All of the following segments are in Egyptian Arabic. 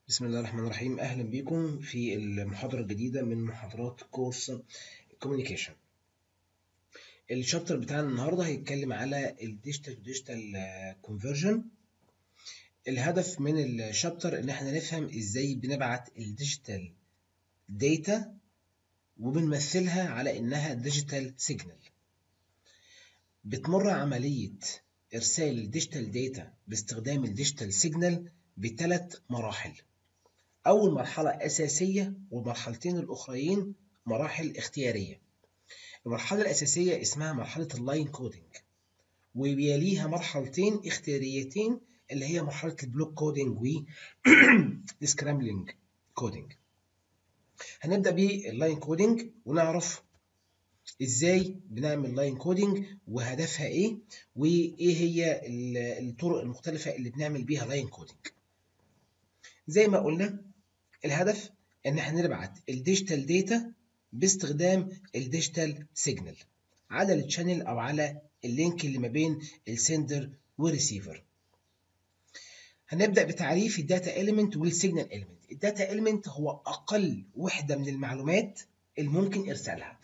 بسم الله الرحمن الرحيم أهلا بكم في المحاضرة الجديدة من محاضرات كورس كوميونيكيشن الشابتر بتاعنا النهاردة هيتكلم على الديجيتال ديجيتال كونفرجن الهدف من الشابتر ان احنا نفهم ازاي بنبعت الديجيتال داتا وبنمثلها على انها ديجيتال سيجنال بتمر عملية ارسال الديجيتال داتا باستخدام الديجيتال سيجنال بثلاث مراحل أول مرحلة أساسية والمرحلتين الأخرين مراحل اختيارية المرحلة الأساسية اسمها مرحلة اللاين كودينج وبيليها مرحلتين اختياريتين اللي هي مرحلة البلوك كودينج و السكرامبلينج كودينج هنبدء باللاين كودينج ونعرف ازاي بنعمل لاين كودينج وهدفها ايه وايه هي الطرق المختلفة اللي بنعمل بيها لاين كودينج زي ما قلنا الهدف ان احنا نبعت الديجيتال داتا باستخدام الديجيتال سيجنال على التشانل او على اللينك اللي ما بين السندر والريسيفر هنبدا بتعريف الداتا اليمنت والسيجنال اليمنت الداتا اليمنت هو اقل وحده من المعلومات اللي ممكن ارسالها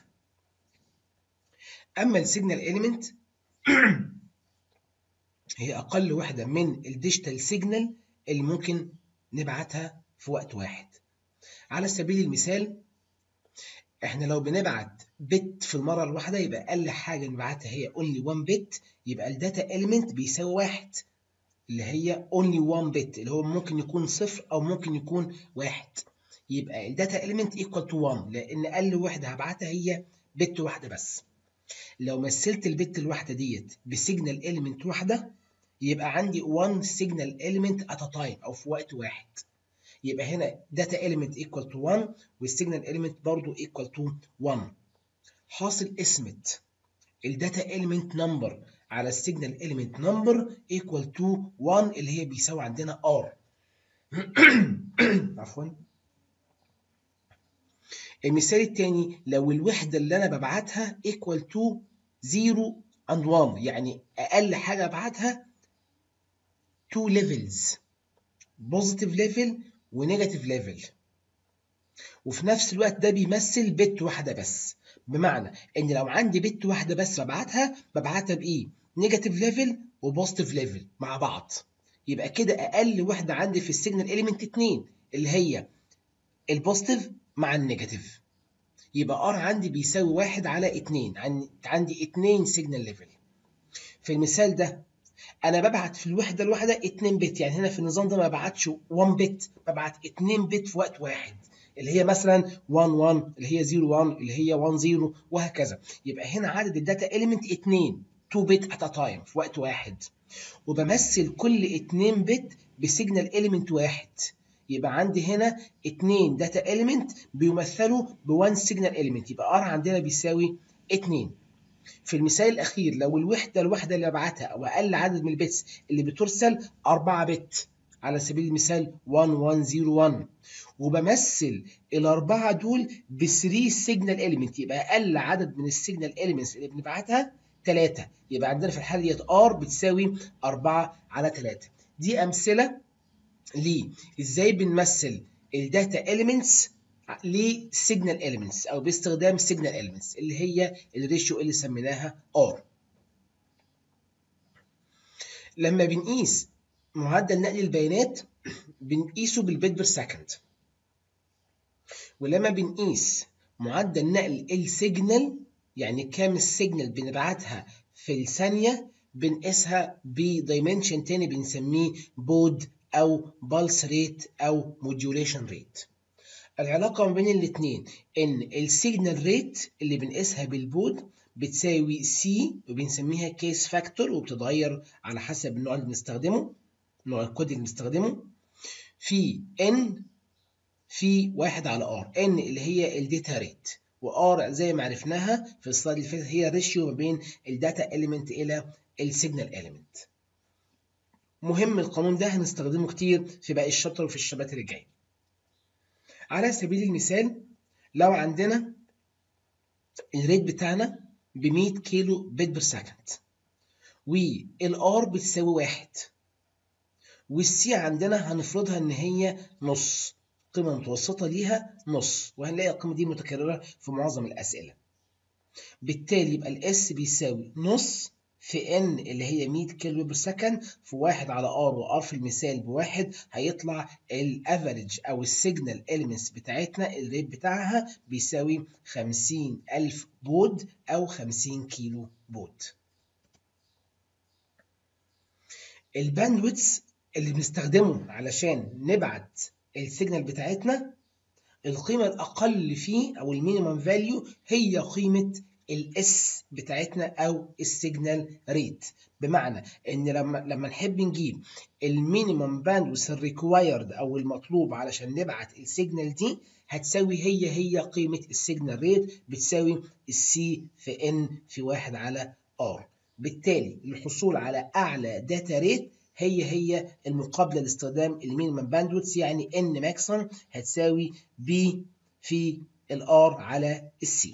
اما السيجنال اليمنت هي اقل وحده من الديجيتال سيجنال اللي ممكن نبعتها في وقت واحد على سبيل المثال احنا لو بنبعت بت في المره الواحده يبقى اقل حاجه نبعتها هي only one bit يبقى الداتا element بيساوي واحد اللي هي only one bit اللي هو ممكن يكون صفر او ممكن يكون واحد يبقى الداتا element equal to 1 لان اقل وحده هبعتها هي بت واحده بس لو مثلت البت الواحده ديت بسيجنال element واحده يبقى عندي one signal element at a time او في وقت واحد يبقى هنا data element equal to 1 والsignal element برضو equal to 1 حاصل اسمت الداتا element number على السيجنال element number equal to 1 اللي هي بيساوي عندنا r عفوا المثال الثاني لو الوحدة اللي أنا ببعتها equal to 0 and 1 يعني أقل حاجة أبعتها two levels positive level ونيجاتيف ليفل وفي نفس الوقت ده بيمثل بت واحده بس بمعنى ان لو عندي بت واحده بس ببعتها ببعتها بايه نيجاتيف ليفل وبوزيتيف ليفل مع بعض يبقى كده اقل وحده عندي في السيجنال اليمنت 2 اللي هي البوزيتيف مع النيجاتيف يبقى ار عندي بيساوي واحد على 2 عندي 2 سيجنال ليفل في المثال ده انا ببعت في الوحده الواحده 2 بت يعني هنا في النظام ده ما ببعتش 1 بت ببعت 2 بت في وقت واحد اللي هي مثلا 1 1 اللي هي 0 1 اللي هي 1 0 وهكذا يبقى هنا عدد الداتا اليمنت 2 2 بت ات تايم في وقت واحد وبمثل كل 2 بت بسيجنال اليمنت واحد يبقى عندي هنا 2 داتا اليمنت بيمثلوا ب 1 سيجنال اليمنت يبقى ار عندنا بيساوي 2 في المثال الأخير لو الوحدة الواحدة اللي ببعتها أو أقل عدد من البيتس اللي بترسل 4 بت على سبيل المثال 1101 وبمثل الأربعة دول ب 3 سيجنال إليمنت يبقى أقل عدد من السيجنال إليمنتس اللي بنبعتها 3 يبقى عندنا في الحالة ديت R بتساوي 4 على 3 دي أمثلة ليه إزاي بنمثل الداتا إليمنتس لسيجنال اليمنتس او باستخدام سيجنال اليمنتس اللي هي الريشيو اللي سميناها ار لما بنقيس معدل نقل البيانات بنقيسه بالبيت بير سكند ولما بنقيس معدل نقل السيجنال يعني كام السيجنال بنبعتها في الثانيه بنقيسها بدايمنشن تاني بنسميه بود او بالس ريت او موديوليشن ريت العلاقة ما بين الاتنين إن السيجنال ريت اللي بنقيسها بالبود بتساوي سي وبنسميها كيس فاكتور وبتتغير على حسب النوع اللي بنستخدمه نوع الكود اللي بنستخدمه في ان في واحد على ار ان اللي هي الداتا ريت وار زي ما عرفناها في السلايد اللي فاتت هي الريشيو ما بين الداتا اليمنت الى السيجنال اليمنت مهم القانون ده هنستخدمه كتير في باقي الشابتر وفي الشباتر الجايه على سبيل المثال لو عندنا الريت بتاعنا ب 100 كيلو بت بير سكند والار بتساوي واحد والسي عندنا هنفرضها ان هي نص قيمة متوسطة ليها نص وهنلاقي القيمة دي متكررة في معظم الأسئلة بالتالي يبقى الاس بيساوي نص في ان اللي هي 100 كيلو بير سكند في 1 على ار وار في المثال بواحد هيطلع الافريج او السيجنال اليمنتس بتاعتنا الريت بتاعها بيساوي 50000 بود او 50 كيلو بود الباندويتس اللي بنستخدمه علشان نبعت السيجنال بتاعتنا القيمة الأقل فيه أو المينيمم فاليو هي قيمة الاس بتاعتنا او السيجنال ريت بمعنى ان لما لما نحب نجيب المينيمم باندوث الريكوايرد او المطلوب علشان نبعت السيجنال دي هتساوي هي هي قيمه السيجنال ريت بتساوي السي في ان في واحد على ار بالتالي للحصول على اعلى داتا ريت هي هي المقابله لاستخدام المينيمم باندوث يعني ان ماكسيمم هتساوي بي في الار على السي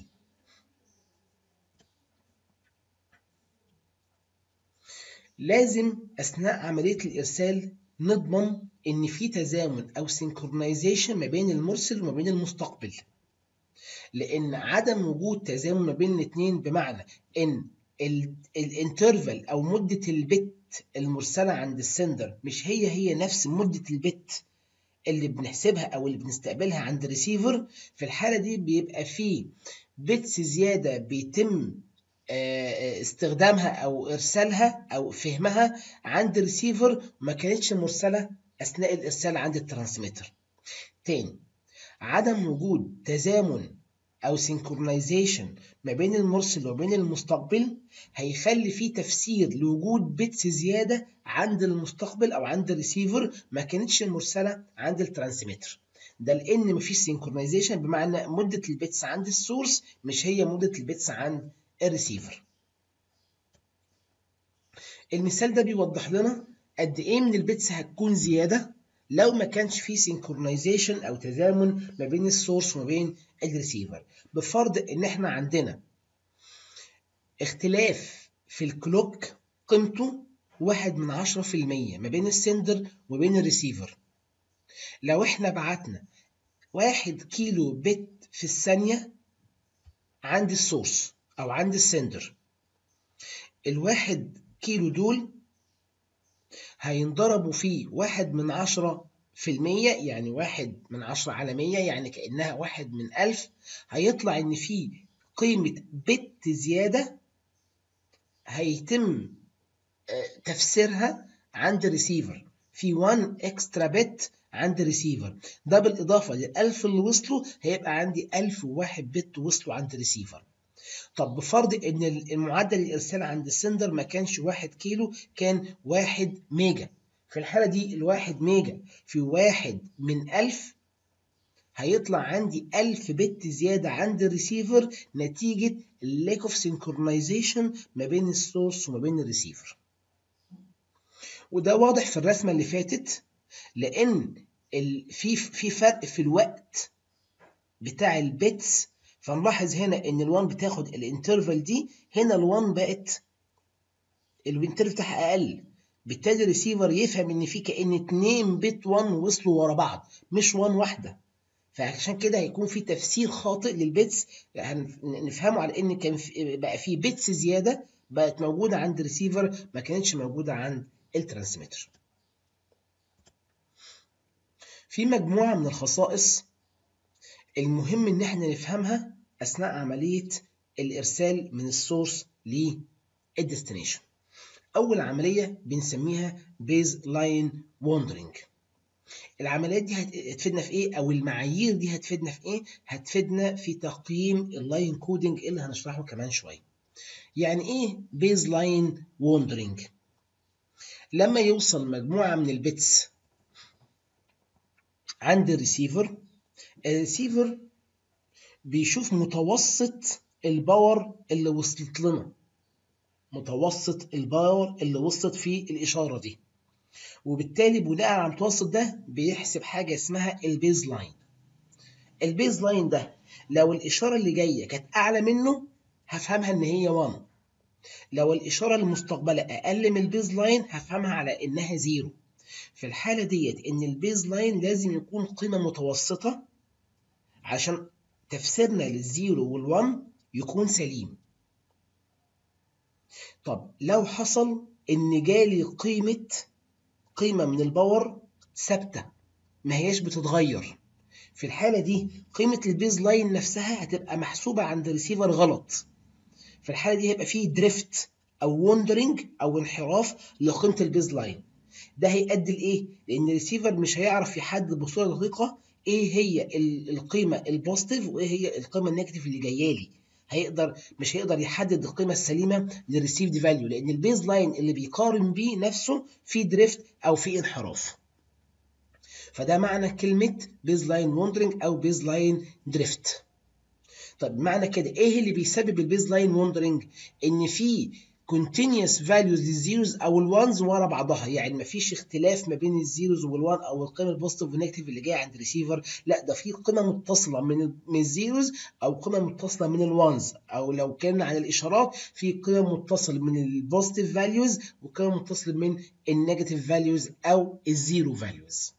لازم أثناء عملية الإرسال نضمن إن في تزامن أو سينكرونايزيشن ما بين المرسل وما بين المستقبل لأن عدم وجود تزامن ما بين الاثنين بمعنى إن الانترفال أو مدة البت المرسلة عند السندر مش هي هي نفس مدة البت اللي بنحسبها أو اللي بنستقبلها عند الريسيفر في الحالة دي بيبقى فيه بيتس زيادة بيتم استخدامها او ارسالها او فهمها عند الريسيفر ما كانتش مرسله اثناء الارسال عند الترانسميتر تاني عدم وجود تزامن او سينكرونايزيشن ما بين المرسل وبين المستقبل هيخلي فيه تفسير لوجود بيتس زياده عند المستقبل او عند الريسيفر ما كانتش مرسله عند الترانسميتر ده لان مفيش سينكرونايزيشن بمعنى مده البيتس عند السورس مش هي مده البيتس عند الريسيفر المثال ده بيوضح لنا قد ايه من البيتس هتكون زياده لو ما كانش في سينكرونايزيشن او تزامن ما بين السورس وما بين الريسيفر بفرض ان احنا عندنا اختلاف في الكلوك قيمته واحد من عشرة في المية ما بين السندر وبين الريسيفر لو احنا بعتنا واحد كيلو بت في الثانية عند السورس أو عند السندر الواحد كيلو دول هينضربوا في واحد من عشرة في المية يعني واحد من عشرة على مية يعني كأنها واحد من ألف هيطلع إن في قيمة بت زيادة هيتم تفسيرها عند الريسيفر في 1 اكسترا بت عند الريسيفر ده بالإضافة للألف اللي وصلوا هيبقى عندي 1001 بت وصلوا عند الريسيفر طب بفرض ان المعدل الارسال عند السندر ما كانش 1 كيلو كان 1 ميجا في الحالة دي الواحد ميجا في واحد من ألف هيطلع عندي ألف بت زيادة عند الريسيفر نتيجة lack of synchronization ما بين السورس وما بين الريسيفر وده واضح في الرسمة اللي فاتت لأن في في فرق في الوقت بتاع البيتس فنلاحظ هنا ان ال1 بتاخد الانترفال دي هنا ال1 بقت الانترفال بتاعها اقل بالتالي الريسيفر يفهم ان في كان 2 بت 1 وصلوا ورا بعض مش 1 واحده فعشان كده هيكون في تفسير خاطئ للبيتس نفهمه على ان كان في بقى في بيتس زياده بقت موجوده عند الريسيفر ما كانتش موجوده عند الترانسميتر في مجموعه من الخصائص المهم ان احنا نفهمها اثناء عمليه الارسال من السورس للديستنيشن اول عمليه بنسميها بيز لاين ووندرنج العمليات دي هتفيدنا في ايه او المعايير دي هتفيدنا في ايه هتفيدنا في تقييم اللاين كودنج اللي هنشرحه كمان شويه يعني ايه بيز لاين ووندرنج لما يوصل مجموعه من البيتس عند الريسيفر الريسيفر بيشوف متوسط الباور اللي وصلت لنا متوسط الباور اللي وصلت في الإشارة دي وبالتالي بناء على المتوسط ده بيحسب حاجة اسمها البيز لاين البيز لاين ده لو الإشارة اللي جاية كانت أعلى منه هفهمها إن هي 1 لو الإشارة المستقبلة أقل من البيز لاين هفهمها على إنها زيرو في الحالة ديت إن البيز لاين لازم يكون قيمة متوسطة عشان تفسيرنا للزيرو والوان يكون سليم طب لو حصل إن جالي قيمة قيمة من الباور ثابتة ما هياش بتتغير في الحالة دي قيمة البيز لاين نفسها هتبقى محسوبة عند الريسيفر غلط في الحالة دي هيبقى فيه دريفت أو وندرنج أو انحراف لقيمة البيز لاين ده هيؤدي لإيه؟ لأن الريسيفر مش هيعرف يحدد بصورة دقيقة إيه هي القيمة البوزيتيف وإيه هي القيمة النيجاتيف اللي جاية لي هيقدر مش هيقدر يحدد القيمة السليمة للريسيفد فاليو لأن البيز لاين اللي بيقارن بيه نفسه في دريفت أو في انحراف فده معنى كلمة بيز لاين وندرنج أو بيز لاين دريفت طب معنى كده ايه اللي بيسبب البيز لاين وندرنج ان في continuous values للزيروز او الوانز ورا بعضها يعني مفيش اختلاف ما بين الزيروز والوان او القيمه البوزيتيف والنيجاتيف اللي جايه عند الريسيفر لا ده في قيمه متصله من من الزيروز او قيمه متصله من الوانز او لو كان عن الاشارات في قيمه متصله من البوزيتيف فاليوز وقيمه متصله من النيجاتيف فاليوز او الزيرو فاليوز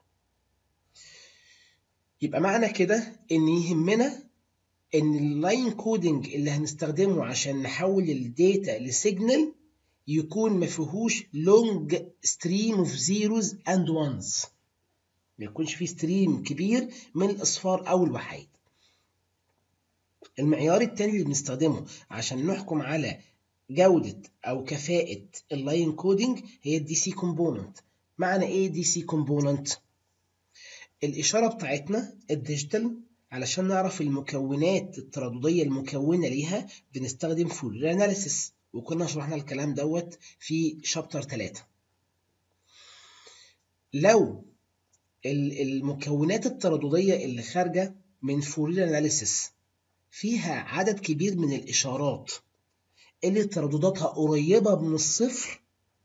يبقى معنى كده ان يهمنا ان اللاين كودنج اللي هنستخدمه عشان نحول الداتا لسيجنال يكون ما فيهوش لونج ستريم اوف زيروز اند وانز ما يكونش فيه ستريم كبير من الاصفار او الوحيد المعيار التاني اللي بنستخدمه عشان نحكم على جودة أو كفاءة اللاين كودنج هي الدي سي كومبوننت معنى إيه دي سي كومبوننت؟ الإشارة بتاعتنا الديجيتال علشان نعرف المكونات الترددية المكونة ليها بنستخدم فورير اناليسيس وكنا شرحنا الكلام دوت في شابتر 3 لو المكونات الترددية اللي خارجة من فورير اناليسيس فيها عدد كبير من الإشارات اللي تردداتها قريبة من الصفر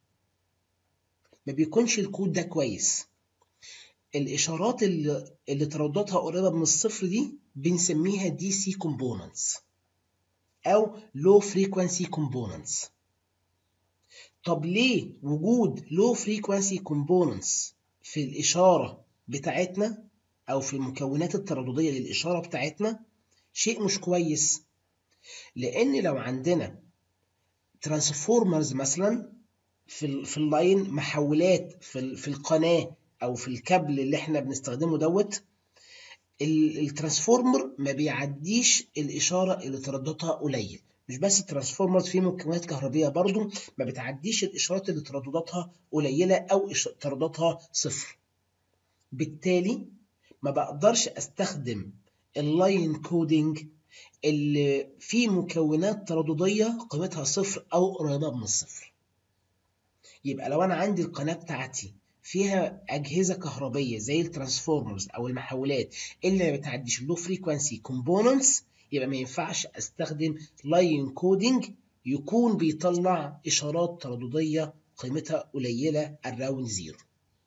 ما بيكونش الكود ده كويس الإشارات اللي, اللي تردداتها قريبة من الصفر دي بنسميها دي سي components أو low frequency components طب ليه وجود low frequency components في الإشارة بتاعتنا أو في المكونات الترددية للإشارة بتاعتنا شيء مش كويس لأن لو عندنا ترانسفورمرز مثلا في في اللاين محولات في في القناه او في الكابل اللي احنا بنستخدمه دوت الترانسفورمر ما بيعديش الاشاره اللي ترددها قليل مش بس الترانسفورمرز في مكونات كهربيه برضو ما بتعديش الاشارات اللي تردداتها قليله او تردداتها صفر بالتالي ما بقدرش استخدم اللاين كودينج اللي فيه مكونات تردديه قيمتها صفر او قريبه من الصفر يبقى لو انا عندي القناه بتاعتي فيها اجهزه كهربيه زي الترانسفورمرز او المحولات اللي ما بتعديش اللو فريكوانسي كومبوننتس يبقى ما ينفعش استخدم لاين كودينج يكون بيطلع اشارات تردديه قيمتها قليله الراوند زيرو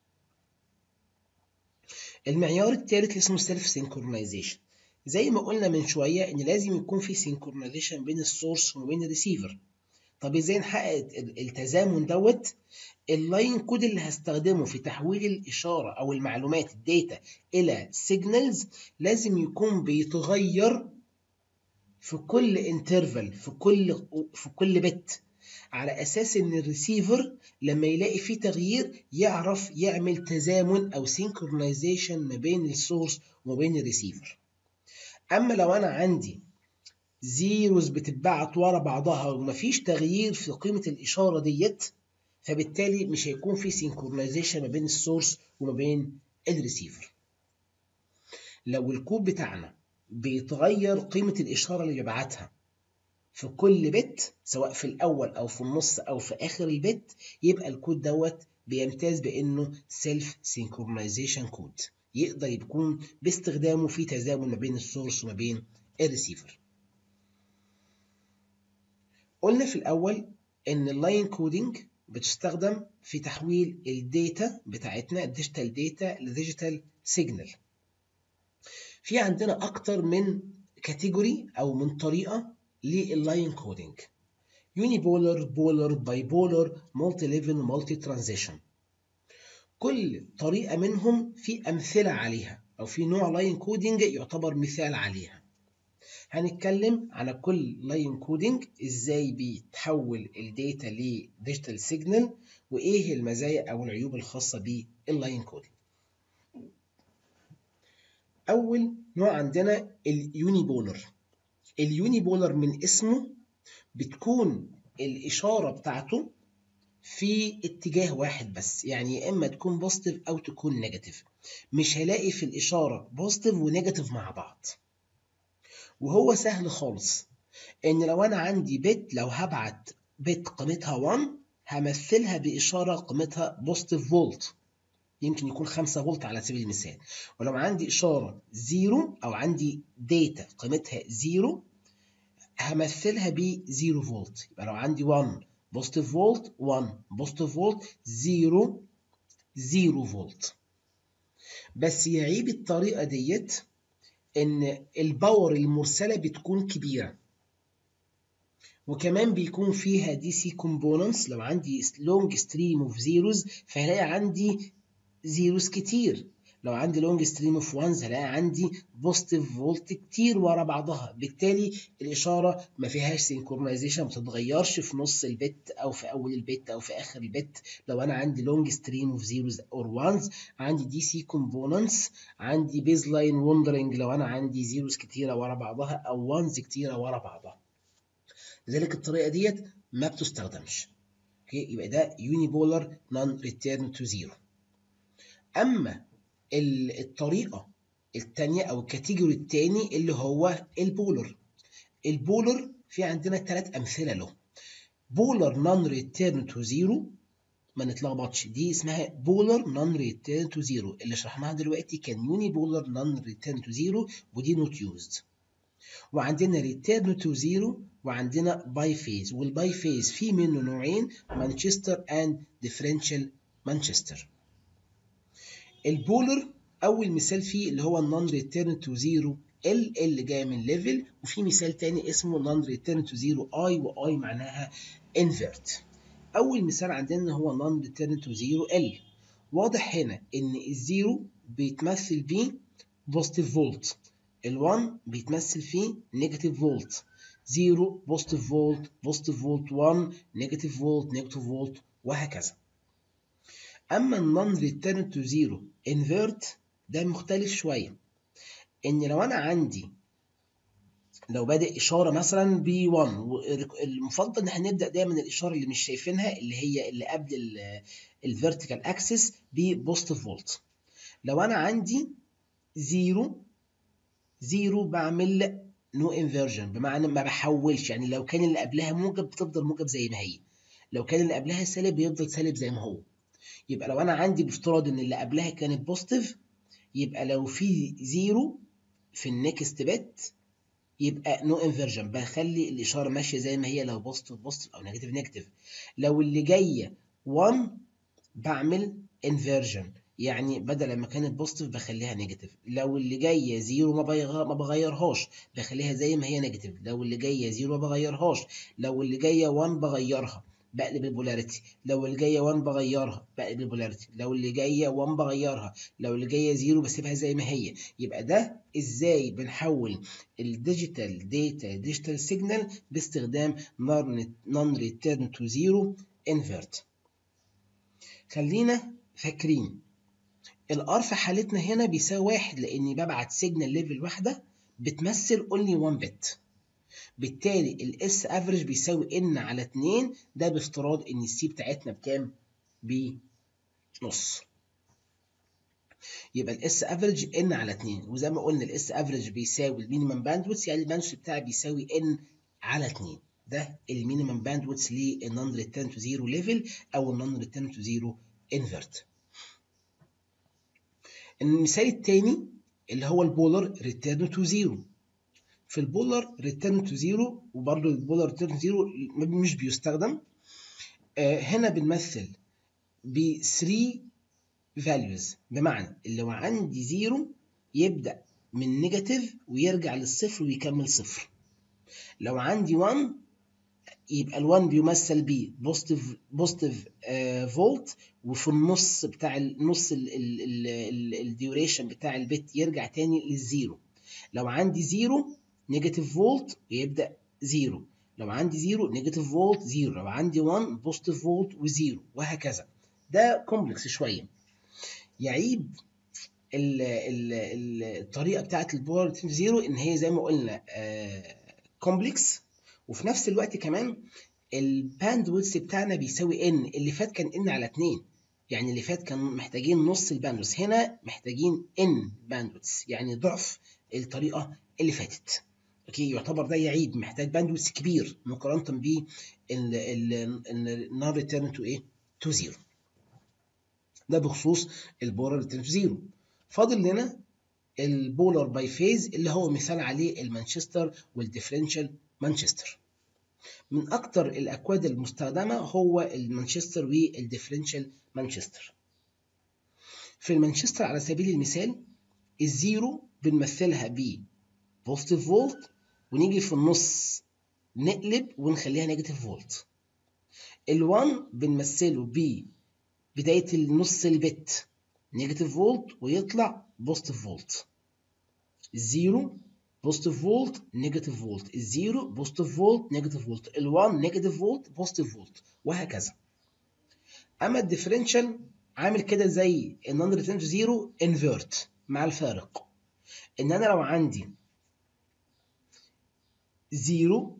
المعيار الثالث اسمه سيلف سينكرونايزيشن زي ما قلنا من شويه ان لازم يكون في سينكرونايزيشن بين السورس وبين الريسيفر طب ازاي نحقق التزامن دوت اللاين كود اللي هستخدمه في تحويل الاشاره او المعلومات الداتا الى سيجنالز لازم يكون بيتغير في كل انترفال في كل في كل بت على اساس ان الريسيفر لما يلاقي فيه تغيير يعرف يعمل تزامن او سينكرونايزيشن ما بين السورس وما بين الريسيفر اما لو انا عندي زيروز بتتبعت ورا بعضها ومفيش تغيير في قيمة الإشارة ديت فبالتالي مش هيكون في سينكرونايزيشن ما بين السورس وما بين الريسيفر لو الكود بتاعنا بيتغير قيمة الإشارة اللي بيبعتها في كل بت سواء في الأول أو في النص أو في آخر البت يبقى الكود دوت بيمتاز بأنه سيلف سينكرونايزيشن كود يقدر يكون باستخدامه في تزامن ما بين السورس وما بين الريسيفر قلنا في الأول إن اللاين كودينج بتستخدم في تحويل الداتا بتاعتنا الديجيتال داتا لديجيتال سيجنال في عندنا أكتر من كاتيجوري أو من طريقة لللاين كودينج يوني بولر بولر باي بولر مالتي ليفل مالتي ترانزيشن كل طريقة منهم في أمثلة عليها أو في نوع لاين كودينج يعتبر مثال عليها هنتكلم على كل لاين كودينج ازاي بيتحول الداتا لديجيتال سيجنال وايه المزايا او العيوب الخاصه باللاين كودينج اول نوع عندنا اليونيبولر اليونيبولر من اسمه بتكون الاشاره بتاعته في اتجاه واحد بس يعني يا اما تكون بوزيتيف او تكون نيجاتيف مش هلاقي في الاشاره بوزيتيف ونيجاتيف مع بعض وهو سهل خالص ان لو انا عندي بت لو هبعت بت قيمتها 1 همثلها باشاره قيمتها بوزيتيف فولت يمكن يكون 5 فولت على سبيل المثال ولو عندي اشاره 0 او عندي داتا قيمتها 0 همثلها ب 0 فولت يبقى لو عندي 1 بوزيتيف فولت 1 بوزيتيف فولت 0 0 فولت بس يعيب الطريقه ديت ان الباور المرسله بتكون كبيره وكمان بيكون فيها دي سي كومبوننتس لو عندي لونج ستريم اوف زيروز فهلاقي عندي زيروز كتير لو عندي لونج ستريم اوف وانز هلاقي عندي بوزيتيف فولت كتير ورا بعضها بالتالي الاشاره ما فيهاش سينكرونايزيشن ما بتتغيرش في نص البت او في اول البت او في اخر البت لو انا عندي لونج ستريم اوف زيروز اور وانز عندي دي سي كومبوننتس عندي بيز لاين وندرنج لو انا عندي زيروز كتيره ورا بعضها او وانز كتيره ورا بعضها لذلك الطريقه ديت ما بتستخدمش اوكي يبقى ده يونيبولر نون ريتيرن تو زيرو اما الطريقه الثانيه او الكاتيجوري الثاني اللي هو البولر البولر في عندنا ثلاث امثله له بولر نون ريتيرن تو زيرو ما نتلخبطش دي اسمها بولر نون ريتيرن تو زيرو اللي شرحناها دلوقتي كان يوني بولر نون ريتيرن تو زيرو ودي نوت يوزد وعندنا ريتيرن تو زيرو وعندنا باي فيز والباي فيز في منه نوعين مانشستر اند ديفرنشال مانشستر البولر اول مثال فيه اللي هو النون ريتيرن تو زيرو ال اللي جايه من ليفل وفي مثال تاني اسمه نون ريتيرن تو زيرو اي واي معناها انفيرت اول مثال عندنا هو نون ريتيرن تو زيرو ال واضح هنا ان الزيرو بيتمثل بيه بوزيتيف فولت ال1 بيتمثل فيه نيجاتيف فولت 0 بوزيتيف فولت بوزيتيف فولت 1 نيجاتيف فولت نيجاتيف فولت وهكذا اما النون ريتيرن تو زيرو انفيرت ده مختلف شويه ان لو انا عندي لو بادئ اشاره مثلا ب 1 المفضل ان احنا نبدا دايما الاشاره اللي مش شايفينها اللي هي اللي قبل الفيرتيكال اكسس ببوزيتيف فولت لو انا عندي 0 0 بعمل نو انفيرجن بمعنى ما بحولش يعني لو كان اللي قبلها موجب بتفضل موجب زي ما هي لو كان اللي قبلها سالب بيفضل سالب زي ما هو يبقى لو انا عندي بافتراض ان اللي قبلها كانت بوزيتيف يبقى لو في زيرو في النكست بت يبقى نو انفيرجن بخلي الاشاره ماشيه زي ما هي لو بوزيتيف بوزيتيف او نيجاتيف نيجاتيف لو اللي جايه 1 بعمل انفيرجن يعني بدل ما كانت بوزيتيف بخليها نيجاتيف لو اللي جايه زيرو ما بغير ما بغيرهاش بخليها زي ما هي نيجاتيف لو اللي جايه زيرو ما بغيرهاش لو اللي جايه 1 بغيرها بقلب البولاريتي لو اللي جايه 1 بغيرها بقلب البولاريتي لو اللي جايه 1 بغيرها لو اللي جايه 0 بسيبها زي ما هي يبقى ده ازاي بنحول الديجيتال داتا ديجيتال سيجنال باستخدام نون ريتيرن تو زيرو انفيرت خلينا فاكرين الار في حالتنا هنا بيساوي واحد لاني ببعت سيجنال ليفل واحده بتمثل اونلي 1 بت بالتالي الاس افريج بيساوي ان على 2 ده بافتراض ان السي بتاعتنا بكام بنص يبقى الاس افريج ان على 2 وزي ما قلنا الاس افريج بيساوي المينيمم باندويث يعني الباندويث بتاعي بيساوي ان على 2 ده المينيمم باندويث للنون ريتيرن تو زيرو ليفل او النون ريتيرن تو زيرو انفرت المثال الثاني اللي هو البولر ريتيرن تو زيرو في البولر ريتيرن تو زيرو وبرضه البولر ريتيرن تو زيرو مش بيستخدم آه هنا بنمثل ب 3 فاليوز بمعنى اللي هو عندي زيرو يبدا من نيجاتيف ويرجع للصفر ويكمل صفر لو عندي 1 يبقى ال1 بيمثل ب بوزيتيف بوزيتيف فولت وفي النص بتاع النص الديوريشن بتاع البت يرجع تاني للزيرو لو عندي زيرو نيجاتيف فولت يبدا زيرو لو عندي زيرو نيجاتيف فولت زيرو لو عندي 1 بوزيتيف فولت وزيرو وهكذا ده كومبلكس شويه يعيب ال ال ال الطريقه بتاعت الباور زيرو ان هي زي ما قلنا كومبلكس وفي نفس الوقت كمان الباندويث بتاعنا بيساوي ان اللي فات كان ان على 2 يعني اللي فات كان محتاجين نص الباندويث هنا محتاجين ان باندويث يعني ضعف الطريقه اللي فاتت اوكي يعتبر ده يعيب محتاج باندويث كبير مقارنه ب النار ريتيرن تو ايه تو زيرو ده بخصوص البولار ريتيرن تو زيرو فاضل لنا البولار باي فيز اللي هو مثال عليه المانشستر والديفرنشال مانشستر من اكتر الاكواد المستخدمه هو المانشستر والديفرنشال مانشستر في المانشستر على سبيل المثال الزيرو بنمثلها ب بوزيتيف فولت ونيجي في النص نقلب ونخليها نيجاتيف فولت ال1 بنمثله ب بدايه النص البت نيجاتيف فولت ويطلع بوزيتيف فولت الزيرو بوزيتيف فولت نيجاتيف فولت الزيرو بوزيتيف فولت نيجاتيف فولت ال1 نيجاتيف فولت بوزيتيف فولت وهكذا اما الديفرنشال عامل كده زي النون ريتيرن زيرو انفيرت مع الفارق ان انا لو عندي زيرو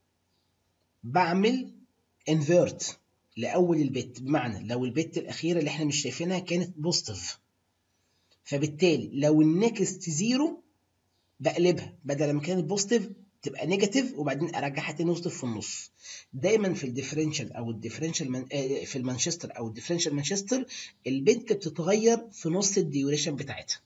بعمل انفيرت لاول البت بمعنى لو البت الاخيره اللي احنا مش شايفينها كانت بوزيتيف فبالتالي لو النكست زيرو بقلبها بدل ما كانت بوزيتيف تبقى نيجاتيف وبعدين ارجعها تاني بوزيتيف في النص دايما في الديفرنشال او الديفرنشال من... في المانشستر او الديفرنشال مانشستر البت بتتغير في نص الديوريشن بتاعتها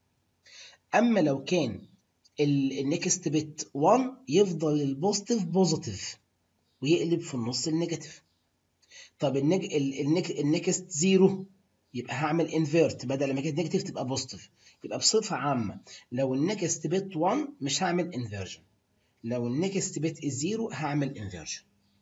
اما لو كان النكست بت 1 يفضل البوزيتيف بوزيتيف ويقلب في النص النيجاتيف طب النج... النك... النكست زيرو يبقى هعمل انفيرت بدل ما كانت نيجاتيف تبقى بوزيتيف يبقى بصفه عامه لو النكست بت 1 مش هعمل انفيرجن لو النكست بت الزيرو هعمل انفيرجن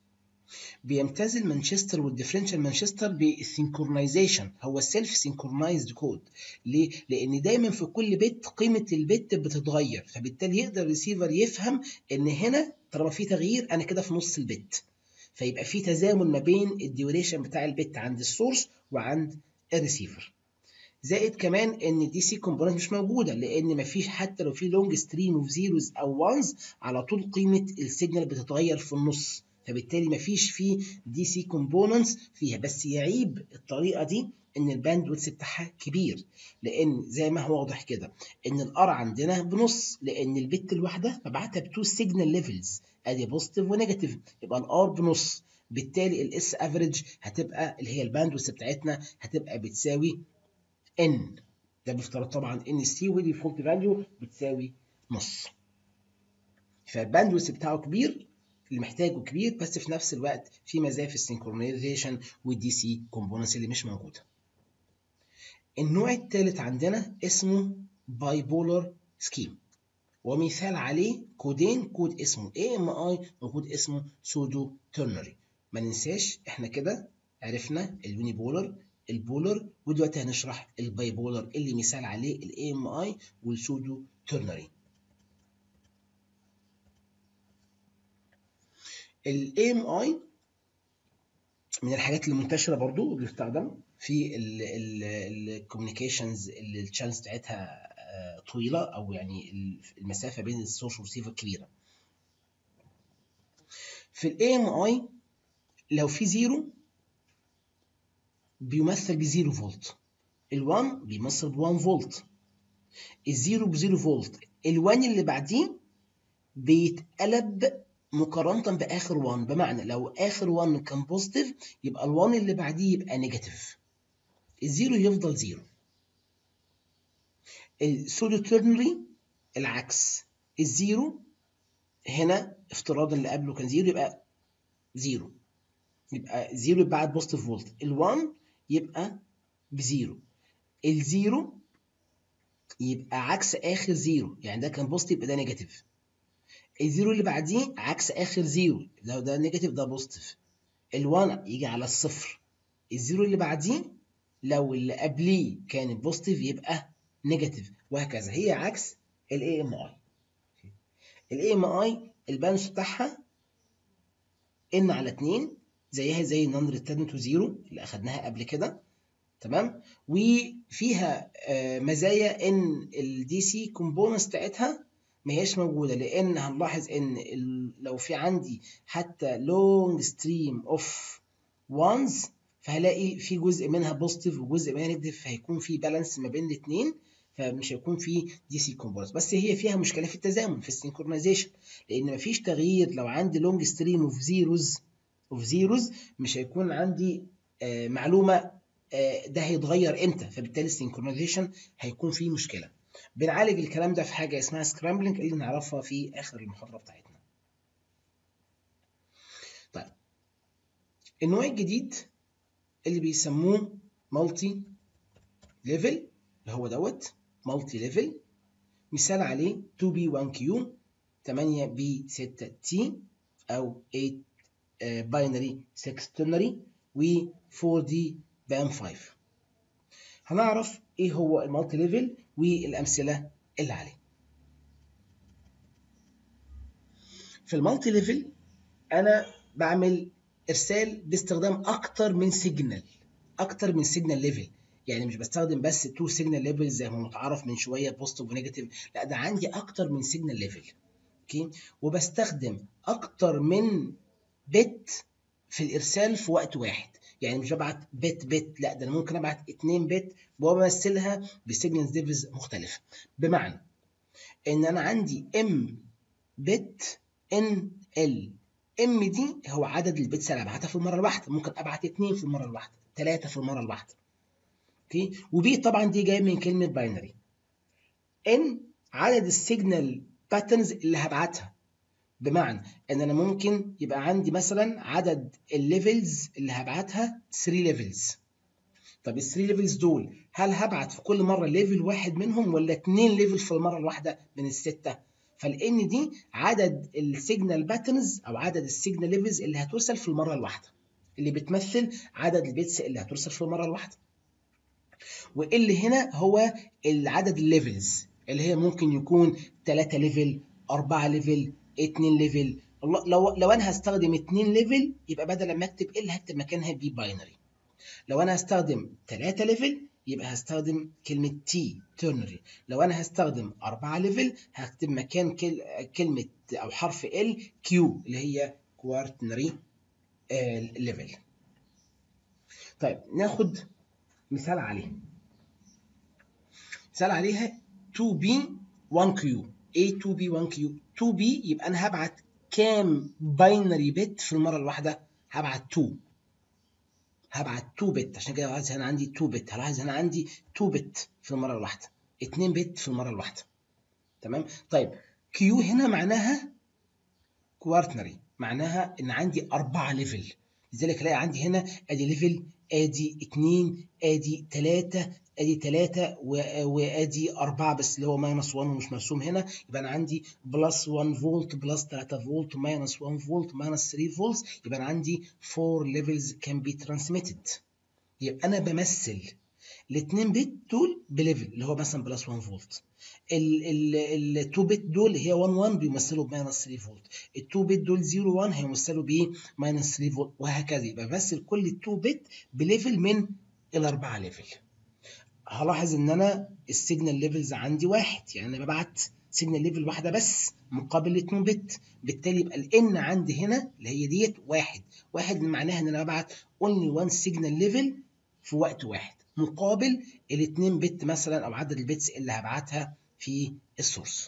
بيمتاز المانشستر والديفرنشال مانشستر بالسينكرونايزيشن هو السيلف سينكرونايزد كود ليه؟ لان دايما في كل بت قيمه البت بتتغير فبالتالي يقدر الريسيفر يفهم ان هنا طالما في تغيير انا كده في نص البت فيبقى في تزامن ما بين الديوريشن بتاع البت عند السورس وعند الريسيفر زائد كمان ان الدي سي كومبوننت مش موجوده لان مفيش حتى لو في لونج ستريم اوف زيروز او وانز على طول قيمه السيجنال بتتغير في النص فبالتالي مفيش فيه دي سي كومبوننتس فيها بس يعيب الطريقه دي ان الباندويث بتاعها كبير لان زي ما هو واضح كده ان الار عندنا بنص لان البت الواحده مبعتها بتو سيجنال ليفلز ادي بوزيتيف ونيجاتيف يبقى الار بنص بالتالي الاس افريج هتبقى اللي هي الباندويث بتاعتنا هتبقى بتساوي ان ده بيفترض طبعا ان سي وديفولت فاليو بتساوي نص فالباندويث بتاعه كبير اللي محتاجه كبير بس في نفس الوقت في مزايا في السينكرونايزيشن والدي سي كومبوننتس اللي مش موجوده النوع الثالث عندنا اسمه باي بولر سكيم ومثال عليه كودين كود اسمه AMI وكود اسمه سودو ترنري ما ننساش احنا كده عرفنا اليوني بولر البولر ودلوقتي هنشرح الباي بولر اللي مثال عليه ال AMI والسودو ترنري ال AMI من الحاجات المنتشرة برضو بيستخدم في الكوميونيكيشنز اللي الشانس بتاعتها طويلة أو يعني المسافة بين السورس والريسيفر كبيرة. في ال AMI لو في زيرو بيمثل بزيرو فولت ال1 بيمثل ب1 فولت الزيرو بزيرو فولت ال1 اللي بعديه بيتقلب مقارنة بآخر 1 بمعنى لو آخر 1 كان بوزيتيف يبقى ال1 اللي بعديه يبقى نيجاتيف الزيرو يفضل زيرو السودو تيرنري العكس الزيرو هنا افتراضا اللي قبله كان زيرو يبقى زيرو يبقى زيرو يبقى بعد بوزيتيف فولت ال1 يبقى بزيرو الزيرو يبقى عكس اخر زيرو يعني ده كان بوزيتيف يبقى ده نيجاتيف الزيرو اللي بعديه عكس اخر زيرو لو ده نيجاتيف ده بوزيتيف ال1 يجي على الصفر الزيرو اللي بعديه لو اللي قبليه كان بوزيتيف يبقى نيجاتيف وهكذا هي عكس الاي ام اي الاي ام اي البالانس بتاعها ان على 2 زيها زي النون ريتيرن تو زيرو اللي اخدناها قبل كده تمام وفيها مزايا ان الدي سي كومبوننتس بتاعتها ما هياش موجوده لان هنلاحظ ان لو في عندي حتى لونج ستريم اوف وانز فهلاقي في جزء منها بوزيتيف وجزء منها نيجاتيف فهيكون في بالانس ما بين الاثنين فمش هيكون في دي سي كومبوننتس بس هي فيها مشكله في التزامن في السينكرونايزيشن لان مفيش تغيير لو عندي لونج ستريم اوف زيروز اوف زيروز مش هيكون عندي آه معلومه آه ده هيتغير امتى فبالتالي السينكرونايزيشن هيكون فيه مشكله بنعالج الكلام ده في حاجه اسمها سكرامبلينج اللي نعرفها في اخر المحاضره بتاعتنا طيب النوع الجديد اللي بيسموه مالتي ليفل اللي هو دوت مالتي ليفل مثال عليه 2B1Q 8B6T أو 8 باينري 6 ترنري و 4D بام 5 هنعرف ايه هو المالتي ليفل والامثله اللي عليه في المالتي ليفل انا بعمل ارسال باستخدام اكتر من سيجنال اكتر من سيجنال ليفل يعني مش بستخدم بس تو سيجنال ليفل زي ما متعارف من شويه بوزيتيف ونيجاتيف لا ده عندي اكتر من سيجنال ليفل اوكي وبستخدم اكتر من بت في الارسال في وقت واحد يعني مش ببعت بت بت لا ده انا ممكن ابعت 2 بت وبمثلها بسيجنال ليفلز مختلفه بمعنى ان انا عندي ام بت ان ال ام دي هو عدد البيتس اللي ابعتها في المره الواحده ممكن ابعت 2 في المره الواحده 3 في المره الواحده اوكي وبي طبعا دي جايه من كلمه باينري ان عدد السيجنال باترنز اللي هبعتها بمعنى ان انا ممكن يبقى عندي مثلا عدد الليفلز اللي هبعتها 3 ليفلز طب ال 3 ليفلز دول هل هبعت في كل مره ليفل واحد منهم ولا 2 ليفل في المره الواحده من السته فالان دي عدد السيجنال باترنز او عدد السيجنال ليفلز اللي هترسل في المره الواحده اللي بتمثل عدد البيتس اللي هترسل في المره الواحده واللي هنا هو العدد الليفلز اللي هي ممكن يكون 3 ليفل 4 ليفل 2 ليفل لو لو انا هستخدم 2 ليفل يبقى بدل ما اكتب ال هكتب مكانها بي باينري لو انا هستخدم 3 ليفل يبقى هستخدم كلمة تي ترنري لو أنا هستخدم 4 ليفل هكتب مكان كل... كلمة أو حرف ال كيو اللي هي كوارتنري ليفل طيب ناخد مثال عليه مثال عليها 2B 1Q A 2B 1Q 2B يبقى أنا هبعت كام باينري بت في المرة الواحدة؟ هبعت 2 هبعت 2 بت عشان كده هلاحظ هنا عندي 2 بت هلاحظ هنا عندي 2 بت في المرة الواحدة 2 بت في المرة الواحدة تمام طيب كيو هنا معناها كوارتنري معناها ان عندي أربعة ليفل لذلك الاقي عندي هنا ادي ليفل ادي 2 ادي 3 ادي 3 وادي 4 بس اللي هو ماينس 1 ومش مرسوم هنا يبقى انا عندي بلس 1 فولت بلس 3 فولت ماينس 1 فولت ماينس 3 فولت يبقى انا عندي 4 ليفلز كان بي ترانسميتد يبقى انا بمثل الاثنين بت دول بليفل اللي هو مثلا بلس 1 فولت ال 2 بت دول هي 1 1 بيمثلوا بماينس 3 فولت ال 2 بت دول 0 1 هيمثلوا ب ماينس 3 فولت وهكذا يبقى بمثل كل 2 بت بليفل من الاربعه ليفل هلاحظ ان انا السيجنال ليفلز عندي واحد يعني انا ببعت سيجنال ليفل واحده بس مقابل 2 بت بالتالي يبقى الان عندي هنا اللي هي ديت واحد واحد معناها ان انا ببعت اونلي وان سيجنال ليفل في وقت واحد مقابل ال 2 بت مثلا او عدد البيتس اللي هبعتها في السورس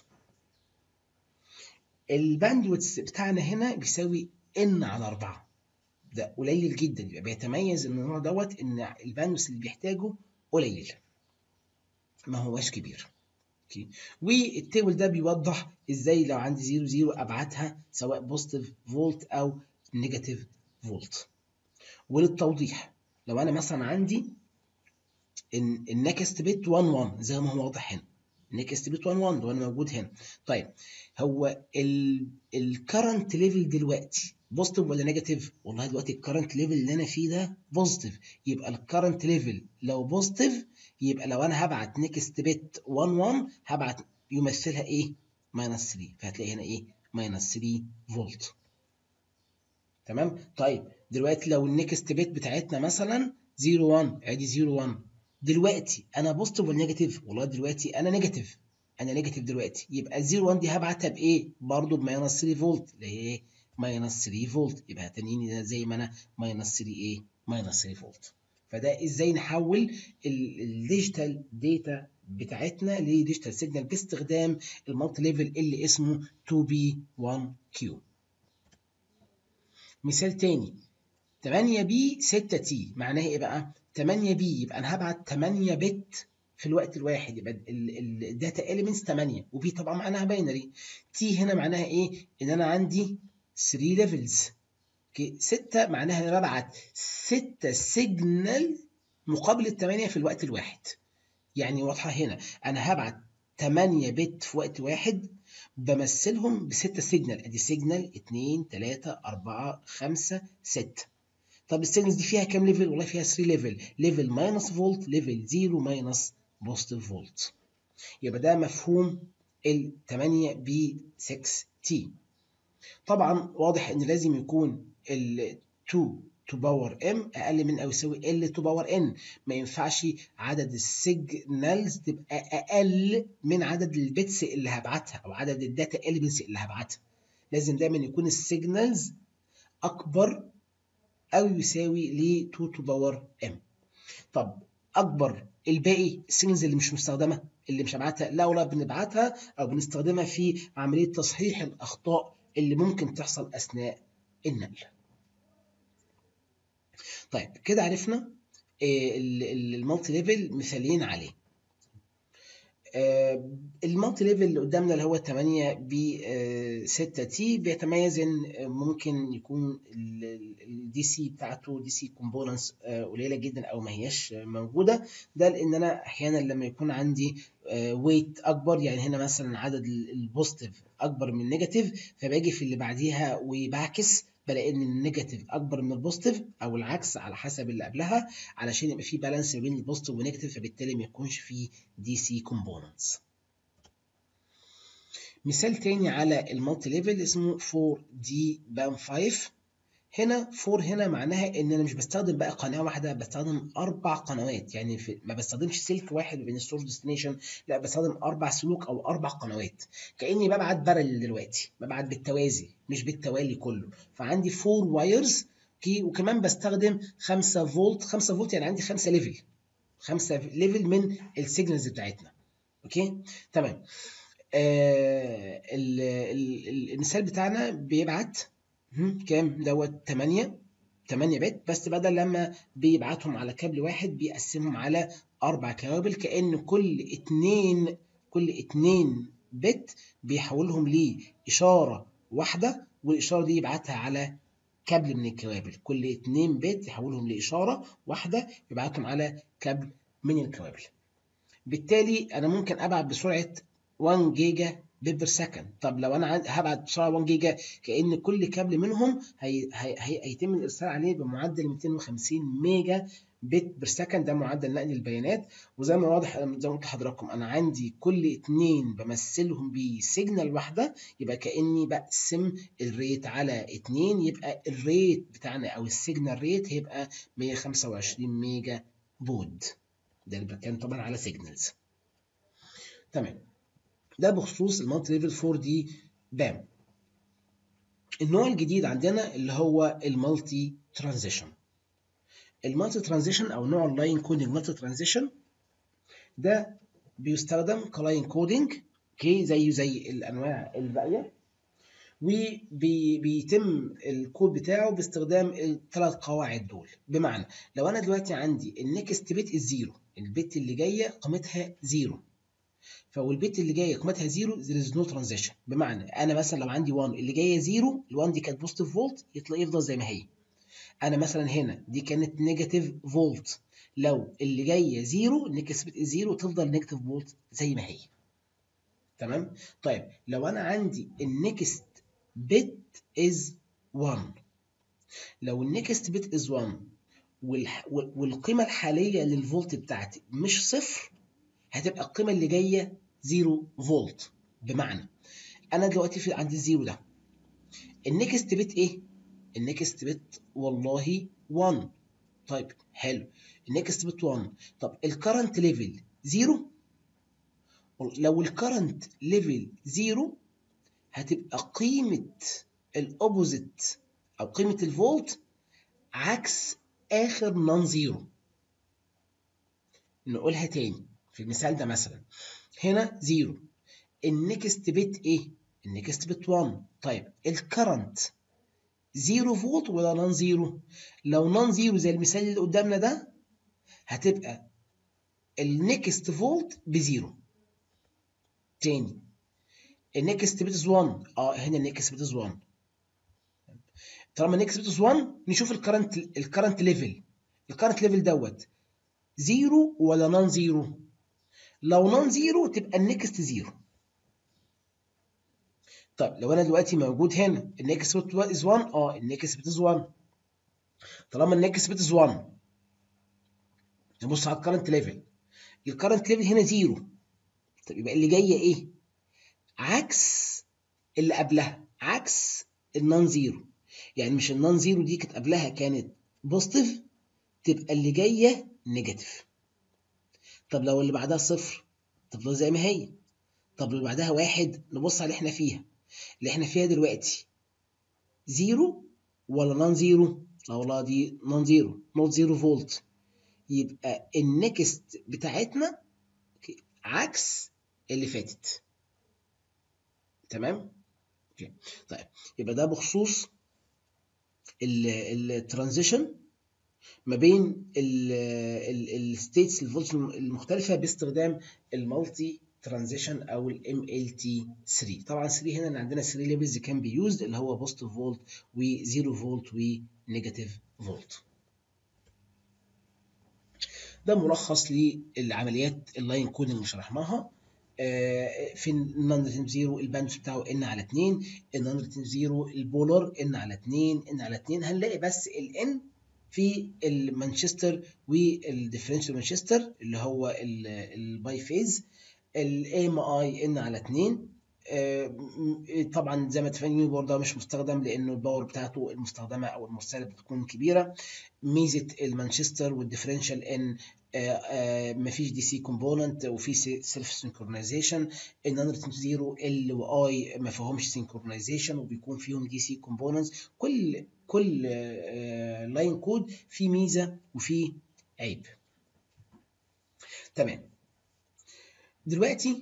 الباندويتس بتاعنا هنا بيساوي ان على 4 ده قليل جدا يبقى بيتميز النوع دوت ان الباندويتس اللي بيحتاجه قليل ما هواش كبير اوكي والتيبل ده بيوضح ازاي لو عندي 0 0 ابعتها سواء بوزيتيف فولت او نيجاتيف فولت وللتوضيح لو انا مثلا عندي النكست بت 1 1 زي ما هو واضح هنا نيكست بت 1 1 لو انا موجود هنا طيب هو الكرنت ليفل دلوقتي بوزيتيف ولا نيجاتيف والله دلوقتي الكرنت ليفل اللي انا فيه ده بوزيتيف يبقى الكرنت ليفل لو بوزيتيف يبقى لو انا هبعت نيكست بت 1 1 هبعت يمثلها ايه ماينس 3 فهتلاقي هنا ايه ماينس 3 فولت تمام طيب دلوقتي لو النكست بت بتاعتنا مثلا 0 1 ادي 0 1 دلوقتي انا بوزيتيف ولا نيجاتيف والله دلوقتي انا نيجاتيف انا نيجاتيف دلوقتي يبقى 0 1 دي هبعتها بايه برضه بماينس 3 فولت اللي هي ايه ماينس 3 فولت يبقى هتنيني زي ما انا ماينس 3 ايه ماينس 3 فولت فده ازاي نحول الديجيتال داتا بتاعتنا لديجيتال سيجنال باستخدام المالتي ليفل اللي اسمه 2B1Q مثال تاني 8 بي 6 تي معناها ايه بقى 8 بي يبقى انا هبعت 8 بت في الوقت الواحد يبقى الداتا اليمنتس 8 وبي طبعا معناها باينري تي هنا معناها ايه ان انا عندي 3 ليفلز اوكي 6 معناها ان انا ببعت 6 سيجنال مقابل الثمانية في الوقت الواحد يعني واضحة هنا أنا هبعت 8 بت في وقت واحد بمثلهم بستة سيجنال ادي سيجنال 2 3 4 5 6 طب السيجنالز دي فيها كام ليفل؟ والله فيها 3 ليفل ليفل ماينس فولت ليفل 0 ماينس بوزيتيف فولت يبقى ده مفهوم ال 8 بي 6 تي طبعا واضح ان لازم يكون ال 2 تو باور ام اقل من او يساوي ال تو باور ان ما ينفعش عدد السيجنالز تبقى اقل من عدد البيتس اللي هبعتها او عدد الداتا اليمنتس اللي هبعتها لازم دايما يكون السيجنالز اكبر او يساوي ل 2 تو باور ام طب اكبر الباقي السيجنالز اللي مش مستخدمه اللي مش هبعتها لا ولا بنبعتها او بنستخدمها في عمليه تصحيح الاخطاء اللي ممكن تحصل اثناء النقل طيب كده عرفنا المالتي ليفل مثالين عليه المالتي ليفل اللي قدامنا اللي هو 8 ب 6 تي بيتميز ان ممكن يكون الدي سي بتاعته دي سي كومبوننتس قليله جدا او ما هياش موجوده ده لان انا احيانا لما يكون عندي ويت اكبر يعني هنا مثلا عدد البوزيتيف اكبر من النيجاتيف فباجي في اللي بعديها وبعكس بلاقي ان النيجاتيف اكبر من البوزيتيف او العكس على حسب اللي قبلها علشان يبقى في بالانس ما بين البوزيتيف والنيجاتيف فبالتالي ما يكونش في دي سي كومبوننتس مثال تاني على المالتي ليفل اسمه 4 دي بام 5 هنا 4 هنا معناها ان انا مش بستخدم بقى قناه واحده بستخدم اربع قنوات يعني في ما بستخدمش سلك واحد بين السورس ديستنيشن لا بستخدم اربع سلوك او اربع قنوات كاني ببعت بارل دلوقتي ببعت بالتوازي مش بالتوالي كله فعندي 4 وايرز اوكي وكمان بستخدم 5 فولت 5 فولت يعني عندي 5 ليفل 5 ليفل من السيجنالز بتاعتنا اوكي تمام آه المثال بتاعنا بيبعت كام دوت 8 8 بت بس بدل لما بيبعتهم على كابل واحد بيقسمهم على اربع كوابل كان كل اتنين كل اتنين بت بيحولهم لاشاره واحده والاشاره دي يبعتها على كابل من الكوابل كل اتنين بت يحولهم لاشاره واحده يبعتهم على كابل من الكوابل بالتالي انا ممكن ابعت بسرعه 1 جيجا بت بير سكند طب لو انا هبعت بسرعه 1 جيجا كان كل كابل منهم هي... هي... هي... هيتم الارسال عليه بمعدل 250 ميجا بت بير سكند ده معدل نقل البيانات وزي ما واضح زي ما قلت لحضراتكم انا عندي كل اتنين بمثلهم بسيجنال واحده يبقى كاني بقسم الريت على اتنين يبقى الريت بتاعنا او السيجنال ريت هيبقى 125 ميجا بود ده اللي بتكلم طبعا على سيجنالز تمام ده بخصوص المالتي ليفل 4 دي بام النوع الجديد عندنا اللي هو المالتي ترانزيشن المالتي ترانزيشن او نوع اللاين كودنج مالتي ترانزيشن ده بيستخدم كلاين كودنج اوكي زيه زي الانواع الباقيه وبيتم الكود بتاعه باستخدام الثلاث قواعد دول بمعنى لو انا دلوقتي عندي النكست بيت الزيرو البيت اللي جايه قيمتها زيرو فالبيت اللي جايه قيمتها زيرو there is no transition بمعنى انا مثلا لو عندي 1 اللي جايه زيرو ال1 دي كانت بوزيتيف فولت يطلع يفضل زي ما هي انا مثلا هنا دي كانت نيجاتيف فولت لو اللي جايه زيرو نكسبت الزيرو تفضل نيجاتيف فولت زي ما هي تمام طيب لو انا عندي النكست بت از 1 لو النكست بت از 1 والقيمه الحاليه للفولت بتاعتي مش صفر هتبقى القيمه اللي جايه 0 فولت بمعنى انا دلوقتي في عند الزيرو ده النكست بت ايه النكست بت والله 1 طيب حلو النكست بت 1 طب الكرنت ليفل 0 لو الكرنت ليفل 0 هتبقى قيمه الاوبوزيت او قيمه الفولت عكس اخر نون زيرو نقولها تاني في المثال ده مثلا هنا زيرو النكست بت ايه النكست بت 1 طيب الكرنت زيرو فولت ولا نون زيرو لو نون زيرو زي المثال اللي قدامنا ده هتبقى النكست فولت بزيرو تاني النكست بت 1 اه هنا النكست بت 1 طالما النكست بت 1 نشوف الكرنت الكرنت ليفل الكرنت ليفل دوت زيرو ولا نون زيرو لو نون زيرو تبقى النكست زيرو طيب لو انا دلوقتي موجود هنا النكست بت از 1 اه النكست بت از 1 طالما النكست بت از 1 نبص على الكرنت ليفل الكرنت ليفل هنا زيرو طب يبقى اللي جايه ايه عكس اللي قبلها عكس النون زيرو يعني مش النون زيرو دي كانت قبلها كانت بوزيتيف تبقى اللي جايه نيجاتيف طب لو اللي بعدها صفر تفضل زي ما هي طب اللي بعدها واحد نبص على اللي احنا فيها اللي احنا فيها دلوقتي زيرو ولا نون زيرو لا والله دي نون زيرو نوت زيرو فولت يبقى النكست بتاعتنا عكس اللي فاتت تمام اوكي طيب يبقى ده بخصوص الترانزيشن ما بين الستيتس الفولت المختلفه باستخدام المالتي ترانزيشن او الام ال تي 3 طبعا 3 هنا عندنا 3 ليفلز كان بي يوزد اللي هو بوزيتيف فولت وزيرو فولت ونيجاتيف فولت ده ملخص للعمليات اللاين كودنج اللي شرحناها في النون ريتيف زيرو الباند بتاعه ان على 2 النون ريتيف زيرو البولر ان على 2 ان على 2 هنلاقي بس الان في المانشستر والديفرنشال مانشستر اللي هو الباي فيز الاي ام اي ان على 2 طبعا زي ما اتفقنا الباور ده مش مستخدم لانه الباور بتاعته المستخدمه او المرسله بتكون كبيره ميزه المانشستر والديفرنشال ان مفيش دي سي كومبوننت وفي سيلف سينكرونايزيشن النون زيرو ال واي ما فيهمش سينكرونايزيشن وبيكون فيهم دي سي كومبوننتس كل كل لاين كود فيه ميزه وفيه عيب تمام دلوقتي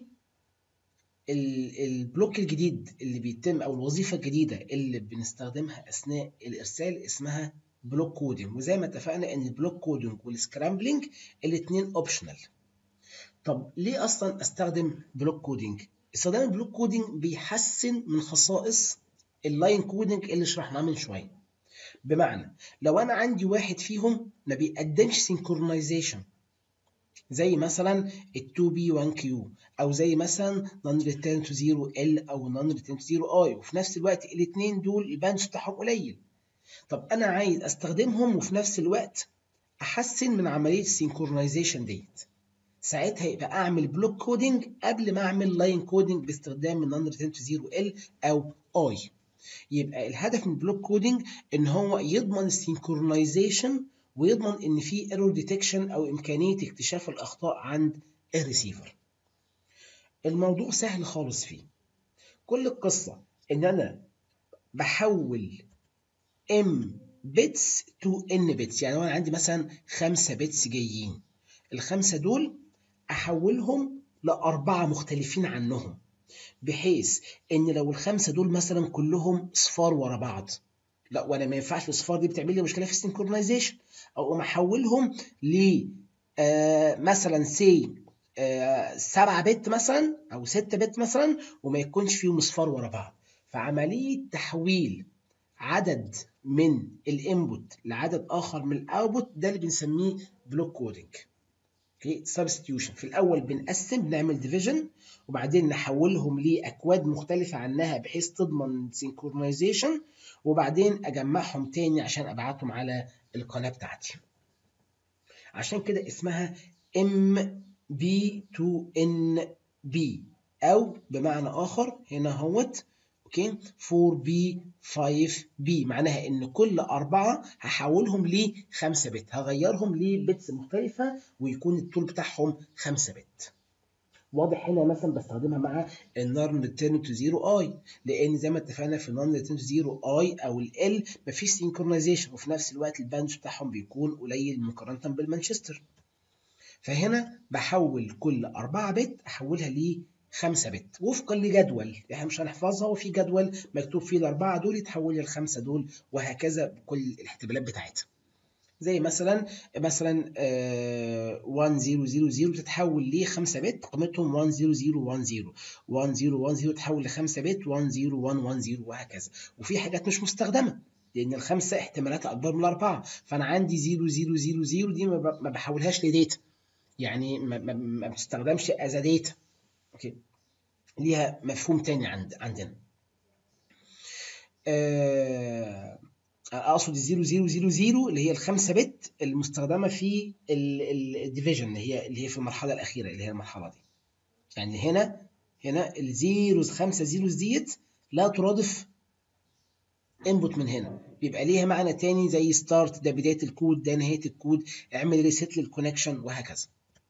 البلوك الجديد اللي بيتم او الوظيفه الجديده اللي بنستخدمها اثناء الارسال اسمها بلوك كودنج وزي ما اتفقنا ان البلوك كودنج والسكرامبلينج الاثنين اوبشنال طب ليه اصلا استخدم بلوك كودنج استخدام البلوك كودنج بيحسن من خصائص اللاين كودنج اللي شرحناه من شويه بمعنى لو انا عندي واحد فيهم ما بيقدمش سينكرونايزيشن زي مثلا ال 2B1Q او زي مثلا non return to 0L او non return to 0I وفي نفس الوقت الاثنين دول البانش بتاعهم قليل طب انا عايز استخدمهم وفي نفس الوقت احسن من عمليه السينكرونايزيشن ديت ساعتها يبقى اعمل بلوك كودنج قبل ما اعمل لاين كودنج باستخدام النون ريتيرن تو 0L او I يبقى الهدف من البلوك كودنج ان هو يضمن السينكرونايزيشن ويضمن ان في ايرور ديتكشن او امكانيه اكتشاف الاخطاء عند الريسيفر الموضوع سهل خالص فيه كل القصه ان انا بحول ام بيتس تو ان بيتس يعني انا عندي مثلا خمسة بيتس جايين الخمسة دول احولهم لأربعة مختلفين عنهم بحيث ان لو الخمسة دول مثلا كلهم صفار ورا بعض لا وانا ما ينفعش الصفار دي بتعمل لي مشكله في السينكرونايزيشن او اقوم احولهم ل آه مثلا سي آه 7 بت مثلا او 6 بت مثلا وما يكونش فيهم اصفار ورا بعض فعمليه تحويل عدد من الانبوت لعدد اخر من الاوتبوت ده اللي بنسميه بلوك كودنج اوكي سبستيوشن في الاول بنقسم بنعمل ديفيجن وبعدين نحولهم لاكواد مختلفه عنها بحيث تضمن سينكرونايزيشن وبعدين اجمعهم تاني عشان ابعتهم على القناه بتاعتي عشان كده اسمها ام بي تو ان بي او بمعنى اخر هنا اهوت اوكي 4 بي 5 بي معناها ان كل اربعه هحولهم ل 5 بت هغيرهم لبتس مختلفه ويكون الطول بتاعهم 5 بت واضح هنا مثلا بستخدمها مع النار ريتيرن تو زيرو اي لان زي ما اتفقنا في النار ريتيرن تو زيرو اي او ال مفيش سينكرونايزيشن وفي نفس الوقت البانش بتاعهم بيكون قليل مقارنه بالمانشستر فهنا بحول كل 4 بت احولها ل 5 بت وفقا لجدول احنا مش هنحفظها وفي جدول مكتوب فيه الاربعه دول يتحول للخمسه دول وهكذا بكل الاحتمالات بتاعتها زي مثلا مثلا آه 1000 تتحول ل 5 بت قيمتهم 10010 1010 تتحول ل 5 بت 10110 وهكذا وفي حاجات مش مستخدمه لان الخمسه احتمالاتها اكبر من الاربعه فانا عندي 0000 دي ما بحولهاش لديتا يعني ما, ما, ما بتستخدمش از ديتا اوكي ليها مفهوم تاني عند عندنا آه اقصد الزيرو زيرو زيرو زيرو اللي هي الخمسه بت المستخدمه في الديفيجن اللي هي اللي هي في المرحله الاخيره اللي هي المرحله دي يعني هنا هنا الزيروز خمسه زيروز ديت لا ترادف انبوت من هنا بيبقى ليها معنى تاني زي ستارت ده بدايه الكود ده نهايه الكود اعمل ريسيت للكونكشن وهكذا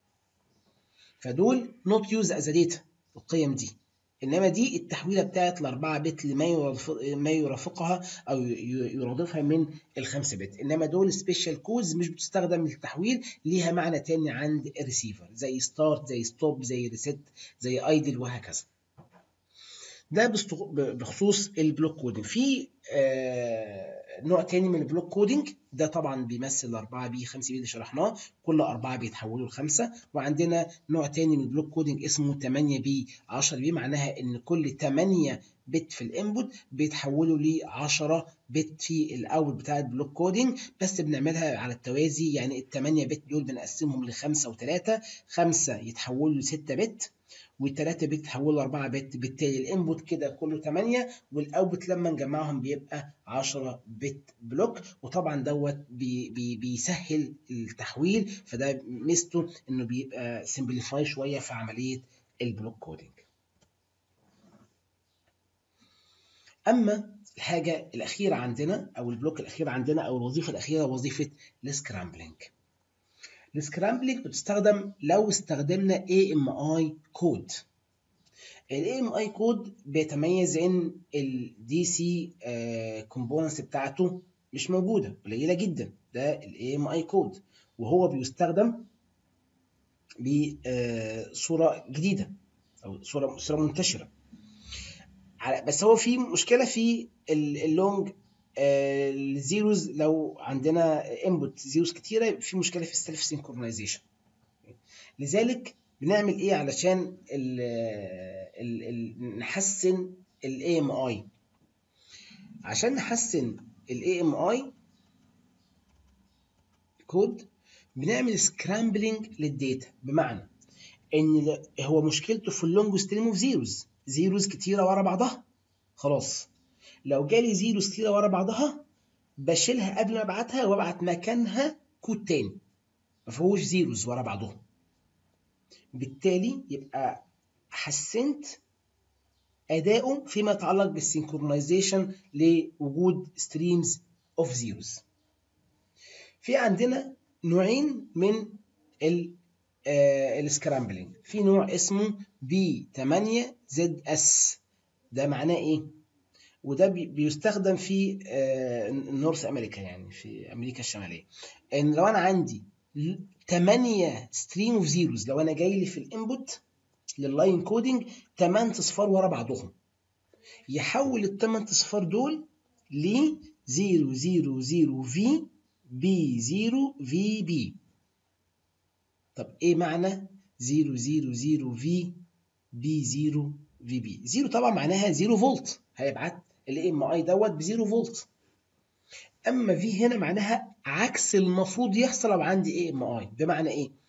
فدول نوت يوز از داتا القيم دي انما دي التحويله بتاعت الاربعه بت لما ما يرافقها او يرادفها من الخمسه بت انما دول سبيشال كودز مش بتستخدم للتحويل ليها معنى تاني عند الريسيفر زي ستارت زي ستوب زي ريسيت زي ايدل وهكذا ده بخصوص البلوك كودنج في آه نوع تاني من البلوك كودنج ده طبعا بيمثل 4 بي 5 بي اللي شرحناه كل أربعة بيتحولوا لخمسة وعندنا نوع تاني من البلوك كودنج اسمه 8 بي 10 بي معناها ان كل 8 بت في الانبوت بيتحولوا ل 10 بت في الاول بتاع البلوك كودنج بس بنعملها على التوازي يعني ال 8 بت دول بنقسمهم لخمسة وثلاثة خمسة يتحولوا ل 6 بت والتلاتة بت يتحولوا 4 بت بالتالي الانبوت كده كله 8 والاوتبوت لما نجمعهم بيبقى 10 بت بلوك وطبعا دوت بي بي بيسهل التحويل فده ميزته انه بيبقى سمبليفاي شويه في عمليه البلوك كودنج اما الحاجه الاخيره عندنا او البلوك الاخير عندنا او الوظيفه الاخيره وظيفه السكرامبلينج السكرامبلينج بتستخدم لو استخدمنا AMI كود ال AMI كود بيتميز ان ال DC كومبوننتس بتاعته مش موجوده قليله جدا ده ال AMI كود وهو بيستخدم بصوره جديده او صوره صوره منتشره بس هو في مشكله في اللونج الزيروز لو عندنا انبوت زيروز كتيره في مشكله في السيلف سينكرونايزيشن لذلك بنعمل ايه علشان ال ال ال نحسن الاي ام اي عشان نحسن الاي ام اي كود بنعمل سكرامبلينج للداتا بمعنى ان هو مشكلته في اللونج ستريم اوف زيروز زيروز كتيره ورا بعضها خلاص لو جالي زيروز كتيره ورا بعضها بشيلها قبل ما ابعتها وابعت مكانها كود تاني ما فيهوش زيروز ورا بعضهم بالتالي يبقى حسنت اداؤه فيما يتعلق بالسينكرونايزيشن لوجود ستريمز اوف زيروز في عندنا نوعين من السكرامبلينج في نوع اسمه بي 8 زد اس ده معناه ايه وده بيستخدم في نورث امريكا يعني في امريكا الشماليه ان لو انا عندي 8 ستريم اوف زيروز لو انا جاي لي في الانبوت لللاين كودنج 8 اصفار ورا بعضهم يحول ال 8 اصفار دول ل 0 0 0 في بي 0 في بي طب ايه معنى 0 0 0 في بي 0 في بي 0 طبعا معناها 0 فولت هيبعت الاي ام اي دوت ب 0 فولت اما في هنا معناها عكس المفروض يحصل لو عندي اي ام اي بمعنى ايه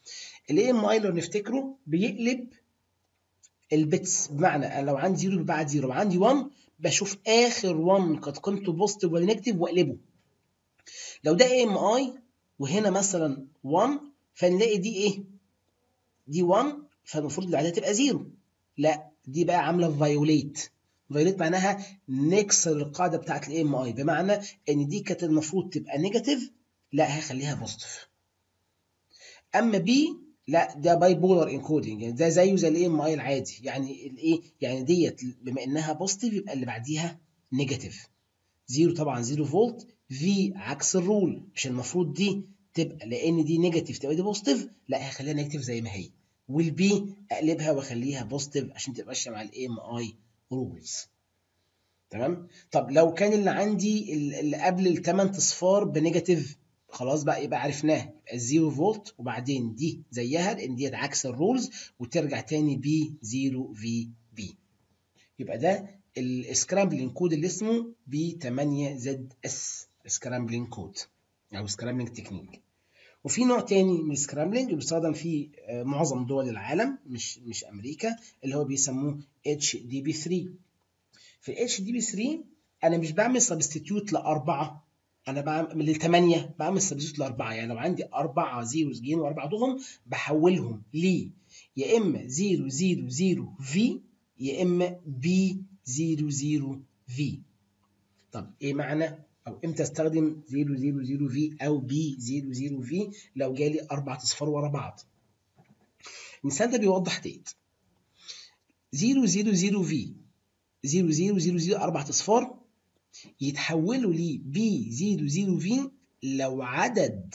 الاي ام اي لو نفتكره بيقلب البيتس بمعنى لو عندي 0 بيبعت 0 وعندي 1 بشوف اخر 1 كانت قيمته بوزيتيف ولا نيجاتيف واقلبه لو ده اي ام اي وهنا مثلا 1 فنلاقي دي ايه دي 1 فالمفروض اللي بعدها تبقى 0 لا دي بقى عامله فايوليت فايوليت معناها نكسر القاعده بتاعت الاي ام اي بمعنى ان دي كانت المفروض تبقى نيجاتيف لا هخليها بوزيتيف اما بي لا ده باي بولار انكودنج يعني ده زيه زي الاي ام اي العادي يعني الايه يعني ديت بما انها بوزيتيف يبقى اللي بعديها نيجاتيف زيرو طبعا زيرو فولت في عكس الرول مش المفروض دي تبقى لان دي نيجاتيف تبقى دي بوزيتيف لا هخليها نيجاتيف زي ما هي والبي اقلبها واخليها بوزيتيف عشان تبقى ماشيه مع الاي ام اي رولز تمام طب لو كان اللي عندي اللي قبل الثمان اصفار بنيجاتيف خلاص بقى يبقى عرفناه يبقى الزيرو فولت وبعدين دي زيها لان ديت عكس الرولز وترجع تاني بي 0 في بي يبقى ده السكرامبلينج كود اللي اسمه بي 8 زد اس سكرامبلينج كود او سكرامبلينج تكنيك وفي نوع تاني من السكرامبلينج بيستخدم في معظم دول العالم مش مش امريكا اللي هو بيسموه اتش دي بي 3 في الاتش دي بي 3 انا مش بعمل سبستيتيوت لاربعه انا بعمل للثمانيه بعمل سبستيتيوت لاربعه يعني لو عندي اربعه زيروز جين ورا بعضهم بحولهم ل يا اما 0 0 0 في يا اما بي 0 0 في طب ايه معنى او امتى استخدم 0 0 0 في او بي 0 0 في لو جالي اربع اصفار ورا بعض المثال ده بيوضح ديت 0 0 0 في 0 0 0 0 اربع اصفار يتحولوا ل بي 0 0 في لو عدد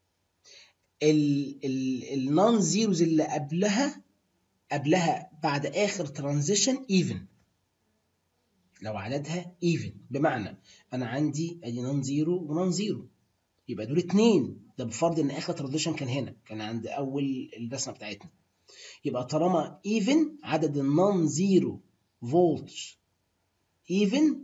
النون زيروز اللي قبلها قبلها بعد اخر ترانزيشن ايفن لو عددها ايفن بمعنى انا عندي ادي نون زيرو ونون زيرو يبقى دول اتنين ده بفرض ان اخر ترانزيشن كان هنا كان عند اول الرسمه بتاعتنا يبقى طالما ايفن عدد النون زيرو فولت ايفن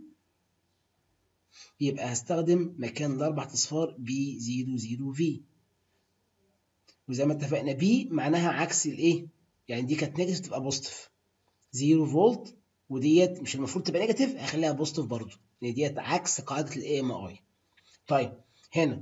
يبقى هستخدم مكان الاربع اصفار بي 0 0 في وزي ما اتفقنا بي معناها عكس الايه يعني دي كانت نيجاتيف تبقى بوزيتيف 0 فولت وديت مش المفروض تبقى نيجاتيف هخليها بوزيتيف برضه لان ديت عكس قاعده الاي ام اي طيب هنا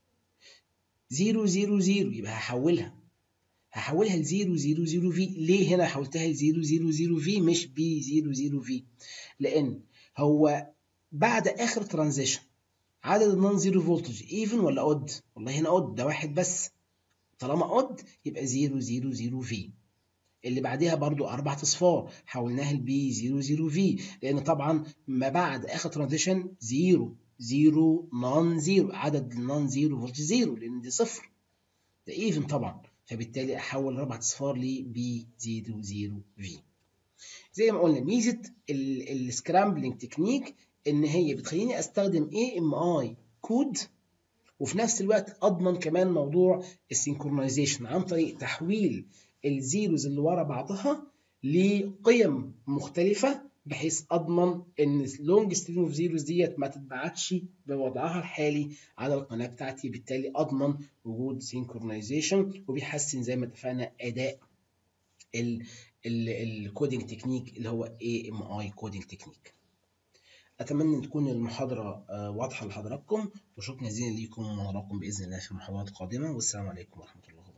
0 0 0 يبقى هحولها هحولها ل 0 0 0 في ليه هنا حولتها ل 0 0 0 في مش بي 0 0 في لان هو بعد اخر ترانزيشن عدد النون زيرو فولتج ايفن ولا اود والله هنا اود ده واحد بس طالما اود يبقى 0 0 0 في اللي بعديها برضو أربع أصفار حولناها لبي 0 0 في لأن طبعا ما بعد آخر ترانزيشن 0 0 نون 0 عدد النون 0 فولت 0 لأن دي صفر ده ايفن طبعا فبالتالي أحول أربع أصفار لبي 0 0 في زي ما قلنا ميزة السكرامبلينج تكنيك إن هي بتخليني أستخدم اي ام اي كود وفي نفس الوقت أضمن كمان موضوع السينكرونايزيشن عن طريق تحويل الزيروز اللي ورا بعضها لقيم مختلفة بحيث اضمن ان اللونج ستريم اوف زيروز ديت ما تتبعتش بوضعها الحالي على القناه بتاعتي بالتالي اضمن وجود سينكرونايزيشن وبيحسن زي ما اتفقنا اداء الكودينج تكنيك اللي هو اي ام اي كودينج تكنيك اتمنى ان تكون المحاضره واضحه لحضراتكم وشكرا جزيلا ليكم ونراكم باذن الله في محاضرات قادمه والسلام عليكم ورحمه الله